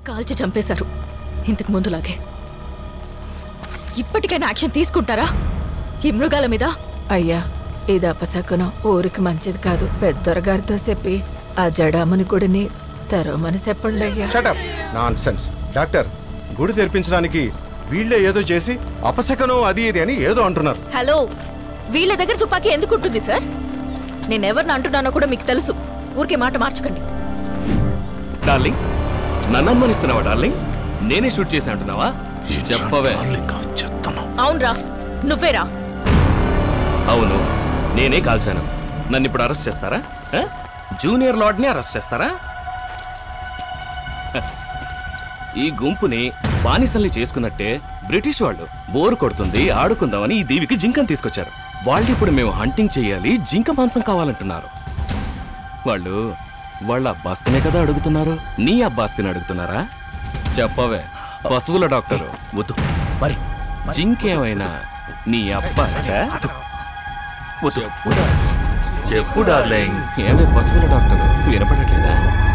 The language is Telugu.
కాల్చి చంపేశారు ఇంతకు ముందులాగే ఇప్పటికైనా యాక్షన్ తీసుకుంటారా ఈ మృగాల మీద అయ్యా ఇది అపశకునం ఊరికి మంచిది కాదు పెద్దొరగారితో చెప్పి ఆ జడామని గుడిని తెరవమని చెప్పండి అయ్యా షటప్ నాన్ సెన్స్ డాక్టర్ గుడి తెరిపించడానికి వీళ్ళే ఏదో చేసి అపశకనం అది ఇది అని ఏదో అంటున్నారు హలో వీళ్ళ దగ్గర తుపాకీ ఎందుకు ఉంటుంది సార్ నేను ఎవరిని అంటున్నానో కూడా మీకు తెలుసు ఊరికే మాట మార్చకండి డార్లింగ్ నన్ను అనుమానిస్తున్నావా డార్లింగ్ నేనే షూట్ చేసి అంటున్నావా చెప్పవే అవునరా నువ్వేరా అవును నేనే కాల్చాను నన్ను ఇప్పుడు అరెస్ట్ చేస్తారా ఆ? జూనియర్ లార్డ్ని అరెస్ట్ చేస్తారా హ. ఈ గుంపుని బానిసల్ని చేసుకున్నట్టే బ్రిటిష్ వాళ్ళు బోరు కొడుతుంది ఆడుకుందామని ఈ దీవికి జింకను తీసుకొచ్చారు వాళ్ళు ఇప్పుడు మేము హంటింగ్ చేయాలి జింక మాంసం కావాలంటున్నారు వాళ్ళు వాళ్ళ అబ్బాస్తనే కదా అడుగుతున్నారు నీ అబ్బాస్తిని అడుగుతున్నారా చెప్పవే పశువుల డాక్టరు వద్దు మరి జింకేమైనా నీ అబ్బాస్తా వద్దు చెప్పు చెప్పు డార్లింగ్ ఏమే పశువుల డాక్టర్ వినపడట్లేదా